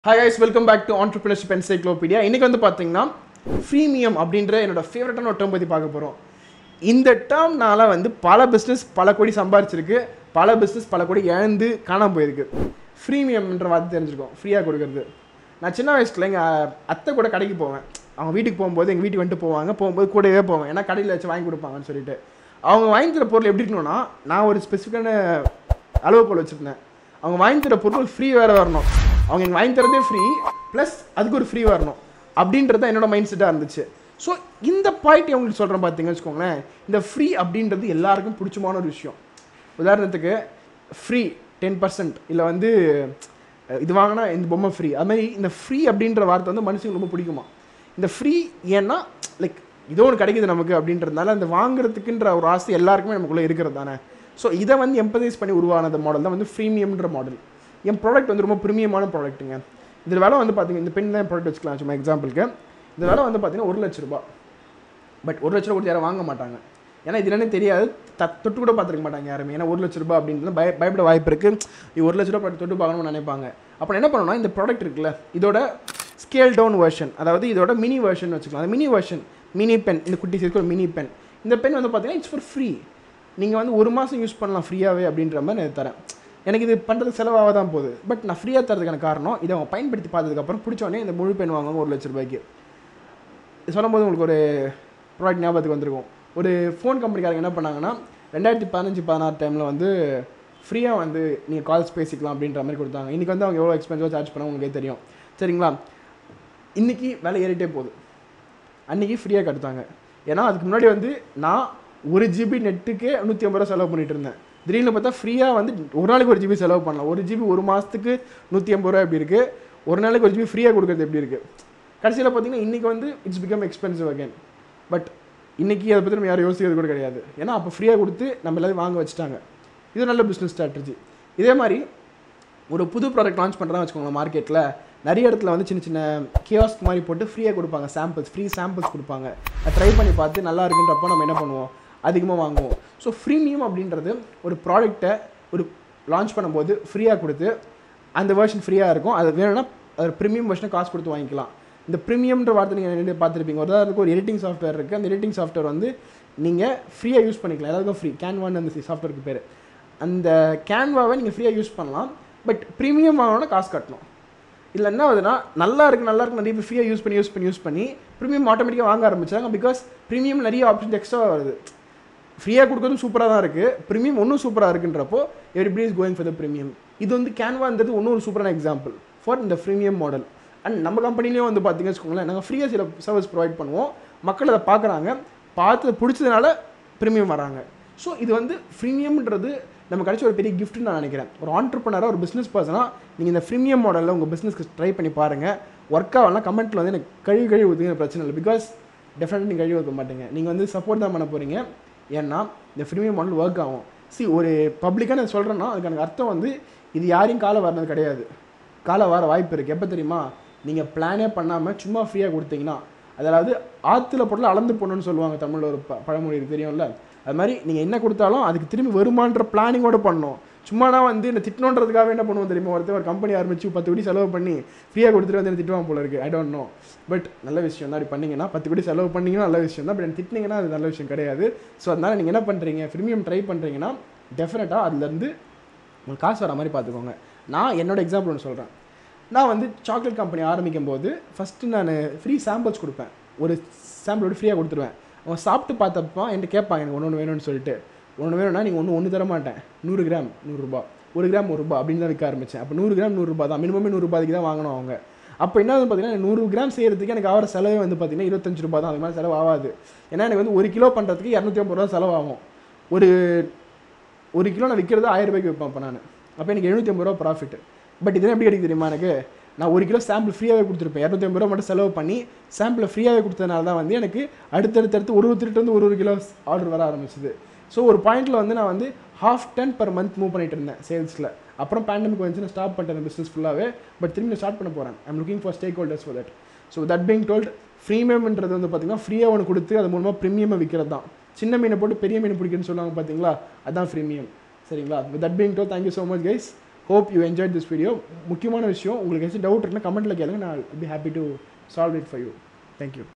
hi guys welcome back to entrepreneurship encyclopedia இன்னைக்கு வந்து பார்த்தீங்கன்னா ஃப்ரீமியம் அப்படின்ற என்னோட ஃபேவரட்டான ஒரு டேர்ம் பற்றி பார்க்க போகிறோம் இந்த டேர்ம்னால வந்து பல பிஸ்னஸ் பல கோடி சம்பாரிச்சிருக்கு பல பிஸ்னஸ் பல கோடி இழந்து காணாம போயிருக்கு ஃப்ரீமியம்ன்ற வார்த்தை தெரிஞ்சிருக்கோம் ஃப்ரீயாக கொடுக்கறது நான் சின்ன வயசுல எங்கள் அத்தை கூட கடைக்கு போவேன் அவங்க வீட்டுக்கு போகும்போது எங்கள் வீட்டுக்கு வந்துட்டு போவாங்க போகும்போது கூடவே போவேன் ஏன்னா கடையில் வச்சு வாங்கி கொடுப்பாங்கன்னு சொல்லிட்டு அவங்க வாங்கி தர பொருள் எப்படி இருக்கணும்னா நான் ஒரு ஸ்பெசிஃபிக்கான அளவுகோல் வச்சுருந்தேன் அவங்க வாங்கி தர பொருள் ஃப்ரீ வேறு வரணும் அவங்க எனக்கு வாங்கி தரதே ஃப்ரீ ப்ளஸ் அதுக்கு ஒரு ஃப்ரீ வரணும் அப்படின்றது தான் என்னோட மைண்ட் செட்டாக இருந்துச்சு ஸோ இந்த பாயிண்ட் உங்களுக்கு சொல்கிறேன் பார்த்தீங்கன்னு வச்சுக்கோங்களேன் இந்த ஃப்ரீ அப்படின்றது எல்லாருக்கும் பிடிச்சமான ஒரு விஷயம் உதாரணத்துக்கு ஃப்ரீ டென் பர்சன்ட் இல்லை வந்து அஹ், இது வாங்கினா இந்த பொம்மை ஃப்ரீ அது மாதிரி இந்த ஃப்ரீ அப்படின்ற வார்த்தை வந்து மனுஷங்களுக்கு ரொம்ப பிடிக்குமா இந்த ஃப்ரீ ஏன்னா லைக் இதோ ஒன்று கிடைக்குது நமக்கு அப்படின்றதுனால அந்த வாங்குறதுக்குன்ற ஒரு ஆசை எல்லாருக்குமே நமக்குள்ளே இருக்கிறது தானே ஸோ இதை வந்து எம்பதைஸ் பண்ணி உருவானது மாடல் தான் வந்து ஃப்ரீமியம்ன்ற மாடல் என் ப்ராடக்ட் வந்து ரொம்ப ப்ரீமியமான ப்ராடக்ட்டுங்க இதில் விலை வந்து பார்த்தீங்கன்னா இந்த பென் தான் ப்ராடக்ட் வச்சுக்கலாம் சும்மா எக்ஸாம்பிளுக்கு இந்த விலை வந்து பார்த்தீங்கன்னா ஒரு லட்ச ரூபாய் பட் ஒரு லட்ச ரூபா கொடுத்து யாரும் வாங்க மாட்டாங்க ஏன்னா இது என்னன்னு தெரியாது த தொட்டு கூட பார்த்துருக்க மாட்டாங்க யாருமே ஏன்னா ஒரு லட்ச ரூபாய் அப்படின்றது பய பயப்பட வாய்ப்பு இருக்குது இது ஒரு லட்ச ரூபா product தொட்டு பார்க்கணும்னு நினைப்பாங்க அப்போ என்ன பண்ணணும்னா இந்த ப்ராடக்ட் இருக்குல்ல இதோட ஸ்கேல் டவுன் வெர்ஷன் அதாவது இதோட மினி வெர்ஷன் வச்சுக்கலாம் அந்த மினி வெர்ஷன் மினி பென் இந்த குட்டி சைஸ்க்கு ஒரு மினி பென் இந்த பென் வந்து பார்த்தீங்கன்னா இட்ஸ் ஃபார் ஃப்ரீ நீங்கள் வந்து ஒரு மாதம் யூஸ் பண்ணலாம் ஃப்ரீயாகவே அப்படின்ற மாதிரி நான் தரேன் எனக்கு இது பண்ணுறது செலவாக தான் போகுது பட் நான் ஃப்ரீயாக தரதுக்கான காரணம் இதை அவங்க பயன்படுத்தி பார்த்ததுக்கப்புறம் பிடிச்சோடனே இந்த முழு பென் வாங்குவாங்க ஒரு லட்ச ரூபாய்க்கு இது சொல்லும்போது உங்களுக்கு ஒரு ப்ராடக்ட் ஞாபகத்துக்கு வந்திருக்கும் ஒரு ஃபோன் கம்பெனிக்காரங்க என்ன பண்ணாங்கன்னா ரெண்டாயிரத்தி பதினஞ்சு பதினாறு டைமில் வந்து ஃப்ரீயாக வந்து நீங்கள் கால்ஸ் பேசிக்கலாம் அப்படின்ற மாதிரி கொடுத்தாங்க இன்றைக்கி வந்து அவங்க எவ்வளோ எக்ஸ்பென்சிவாக சார்ஜ் பண்ண உங்களுக்கே தெரியும் சரிங்களா இன்றைக்கி விலை ஏறிட்டே போகுது அன்றைக்கி ஃப்ரீயாக கட்டுத்தாங்க ஏன்னா அதுக்கு முன்னாடி வந்து நான் ஒரு ஜிபி நெட்டுக்கே நூற்றி ஐம்பது ரூபா செலவு பண்ணிட்டு இருந்தேன் திடீர்னு பார்த்தா ஃப்ரீயாக வந்து ஒரு நாளைக்கு ஒரு ஜிபி செலவு பண்ணலாம் ஒரு ஜிபி ஒரு மாதத்துக்கு நூற்றி ஐம்பது ரூபா எப்படி இருக்குது ஒரு நாளைக்கு ஒரு ஜிபி ஃப்ரீயாக கொடுக்குறது எப்படி இருக்குது கடைசியில் பார்த்தீங்கன்னா இன்றைக்கி வந்து it's become expensive again but இன்றைக்கி அதை பற்றி நம்ம யாரும் யோசிக்கிறது கூட கிடையாது ஏன்னா அப்போ ஃப்ரீயாக கொடுத்து நம்ம எல்லாத்தையும் வாங்க வச்சுட்டாங்க இது நல்ல பிஸ்னஸ் ஸ்ட்ராட்டஜி இதே மாதிரி ஒரு புது ப்ராடக்ட் லான்ச் பண்ணுறான்னு வச்சுக்கோங்களேன் மார்க்கெட்டில் நிறைய இடத்துல வந்து சின்ன சின்ன கியாஸ்க் மாதிரி போட்டு ஃப்ரீயாக கொடுப்பாங்க சாம்பிள்ஸ் ஃப்ரீ சாம்பிள்ஸ் கொடுப்பாங்க அதை ட்ரை பண்ணி பார்த்து நல்லா இருக்குன்றப்போ நம்ம என்ன பண்ணுவோம் அதிகமாக வாங்குவோம் ஸோ ஃப்ரீமியம் அப்படின்றது ஒரு ப்ராடக்ட்டை ஒரு லான்ச் பண்ணும்போது ஃப்ரீயாக கொடுத்து அந்த வெர்ஷன் ஃப்ரீயாக இருக்கும் அது வேணும்னா அது ப்ரீமியம் வெர்ஷனை காசு கொடுத்து வாங்கிக்கலாம் இந்த ப்ரீமியம்ன்ற வார்த்தை நீங்கள் நிறைய பார்த்துருப்பீங்க ஒரு உதாரணத்துக்கு ஒரு எடிட்டிங் சாஃப்ட்வேர் இருக்குது அந்த எடிட்டிங் சாஃப்ட்வேர் வந்து நீங்கள் ஃப்ரீயாக யூஸ் பண்ணிக்கலாம் எல்லாருக்கும் ஃப்ரீ கேன்வான்னு அந்த சாஃப்ட்வேருக்கு பேர் அந்த கேன்வாவை நீங்கள் ஃப்ரீயாக யூஸ் பண்ணலாம் பட் ப்ரீமியம் வாங்கணும்னா காசு கட்டணும் இதில் என்ன ஆகுதுன்னா நல்லா இருக்கு நல்லா இருக்கு நிறைய பேர் ஃப்ரீயாக யூஸ் பண்ணி யூஸ் பண்ணி யூஸ் பண்ணி ப்ரீமியம் ஆட்டோமேட்டிக்காக வாங்க ஆரம்பிச்சாங்க பிகாஸ் ப்ரீமியம் நிறைய ஆப்ஷன்ஸ் எக்ஸ்ட்ரா வருது ஃப்ரீயாக கொடுக்கறதும் சூப்பராக தான் இருக்குது ப்ரீமியம் ஒன்றும் சூப்பராக இருக்குன்றப்போ everybody is going for the premium இது வந்து கேன்வான்றது இன்னும் ஒரு சூப்பரான எக்ஸாம்பிள் ஃபார் இந்த ப்ரீமியம் மாடல் அண்ட் நம்ம கம்பெனிலேயும் வந்து பார்த்தீங்கன்னு வச்சுக்கோங்களேன் நாங்கள் ஃப்ரீயாக சில சர்வீஸ் ப்ரொவைட் பண்ணுவோம் மக்கள் அதை பார்க்குறாங்க பார்த்து பிடிச்சதுனால ப்ரீமியம் வராங்க ஸோ இது வந்து ப்ரீமியம்ன்றது நம்ம கிடைச்ச ஒரு பெரிய கிஃப்ட்னு நான் நினைக்கிறேன் ஒரு ஆண்டர்பனராக ஒரு பிஸ்னஸ் பர்சனாக நீங்கள் இந்த ப்ரீமியம் மாடலில் உங்கள் பிஸ்னஸ்க்கு ட்ரை பண்ணி பாருங்கள் ஒர்க் ஆகலாம் கமெண்ட்டில் வந்து எனக்கு கழுவி கழுவி ஊற்றுங்க பிரச்சனை இல்லை பிகாஸ் டெஃபினட்டாக நீங்கள் கழுவி ஊற்ற மாட்டீங்க நீங்கள் வந்து சப்போர்ட் தான் பண்ண போகிறீங்க ஏன்னா இந்த ப்ரீமியம் மாடல் ஒர்க் ஆகும் சி ஒரு பப்ளிக்காக நான் சொல்கிறேன்னா அதுக்கான அர்த்தம் வந்து இது யாரையும் காலை வரது கிடையாது காலை வர வாய்ப்பு இருக்குது எப்போ தெரியுமா நீங்கள் பிளானே பண்ணாமல் சும்மா ஃப்ரீயாக கொடுத்தீங்கன்னா அதாவது ஆற்றுல பொருளை அளந்து போடணும்னு சொல்லுவாங்க தமிழில் ஒரு ப பழமொழி இருக்கு தெரியும்ல அது மாதிரி நீங்கள் என்ன கொடுத்தாலும் அதுக்கு திரும்பி வருமான்ற பிளானிங்கோட பண்ணணும் சும்மானா வந்து இந்த திட்டணுன்றதுக்காக என்ன பண்ணுவோம் தெரியுமா ஒருத்தர் ஒரு கம்பெனி ஆரம்பிச்சு பத்து கோடி செலவு பண்ணி ஃப்ரீயாக கொடுத்துட்டு வந்து என்ன திட்டுவான் போல இருக்குது ஐ டோன்ட் நோ பட் நல்ல விஷயம் தான் அப்படி பண்ணீங்கன்னா பத்து கோடி செலவு பண்ணீங்கன்னா நல்ல விஷயம் தான் பட் எனக்கு திட்டினீங்கன்னா அது நல்ல விஷயம் கிடையாது ஸோ அதனால் நீங்கள் என்ன பண்ணுறீங்க ப்ரீமியம் ட்ரை பண்ணுறீங்கன்னா டெஃபினட்டாக அதுலேருந்து உங்களுக்கு காசு வர மாதிரி பார்த்துக்கோங்க நான் என்னோட எக்ஸாம்பிள் ஒன்று சொல்கிறேன் நான் வந்து சாக்லேட் கம்பெனி ஆரம்பிக்கும் போது ஃபஸ்ட்டு நான் ஃப்ரீ சாம்பிள்ஸ் கொடுப்பேன் ஒரு சாம்பிளோட ஃப்ரீயாக கொடுத்துருவேன் அவங்க சாப்பிட்டு பார்த்தப்போ என்கிட்ட கேட்பாங்க எனக்கு ஒன்று ஒன்று வேணும்னு சொல்லிட்டு ஒன்று வேணும்னா நீங்கள் ஒன்று ஒன்று தர மாட்டேன் நூறு கிராம் நூறுரூபா ஒரு கிராம் ஒரு ரூபா அப்படின்னு தான் விற்க ஆரம்பித்தேன் அப்போ நூறு கிராம் நூறுரூபா தான் மினிமமே நூறுரூபாய்க்கு தான் வாங்கணும் அவங்க அப்போ என்ன வந்து பார்த்தீங்கன்னா நூறு கிராம் செய்கிறதுக்கு எனக்கு ஆகிற செலவே வந்து பார்த்தீங்கன்னா இருபத்தஞ்சு ரூபா தான் அது மாதிரி செலவு ஆகாது ஏன்னா எனக்கு வந்து ஒரு கிலோ பண்ணுறதுக்கு இரநூத்தி ஐம்பது ரூபா செலவாகும் ஒரு ஒரு கிலோ நான் விற்கிறது ஆயிரம் ரூபாய்க்கு விற்பேன் அப்போ நான் அப்போ எனக்கு எழுநூற்றி ஐம்பது ரூபா ப்ராஃபிட் பட் இதெல்லாம் எப்படி கிடைக்கும் தெரியுமா எனக்கு நான் ஒரு கிலோ சாம்பிள் ஃப்ரீயாகவே கொடுத்துருப்பேன் இரநூத்தி ஐம்பது ரூபா மட்டும் செலவு பண்ணி சாம்பிளை ஃப்ரீயாகவே கொடுத்ததுனால தான் வந்து எனக்கு அடுத்தடுத்தடுத்து ஒரு ஒருத்தர்கிட்ட வந்து ஒரு ஒரு கிலோ ஆர்டர் வர ஆரம்பிச்சது ஸோ ஒரு பாயிண்ட்டில் வந்து நான் வந்து half ton per month move பண்ணிட்டு இருந்தேன் சேல்ஸில் அப்புறம் பேண்டமிக் வந்து நான் ஸ்டாப் பண்ணிட்டேன் பிஸ்னஸ் ஃபுல்லாகவே பட் திரும்பி நான் ஸ்டார்ட் பண்ண போகிறேன் I'm looking for stakeholders for that so that being told ஃப்ரீமியம்ன்றது வந்து பார்த்தீங்கன்னா ஃப்ரீயாக ஒன்று கொடுத்து அது மூலமாக ப்ரீமியமாக விற்கிறது தான் சின்ன மீனை போட்டு பெரிய மீன் பிடிக்குன்னு சொல்லுவாங்க பார்த்தீங்களா அதுதான் ஃப்ரீமியம் சரிங்களா with that being told thank you so much guys hope you enjoy this video முக்கியமான விஷயம் உங்களுக்கு ஏதாச்சும் டவுட் இருக்குன்னா கமெண்ட்டில் கேளுங்க நான் be happy to solve it for you thank you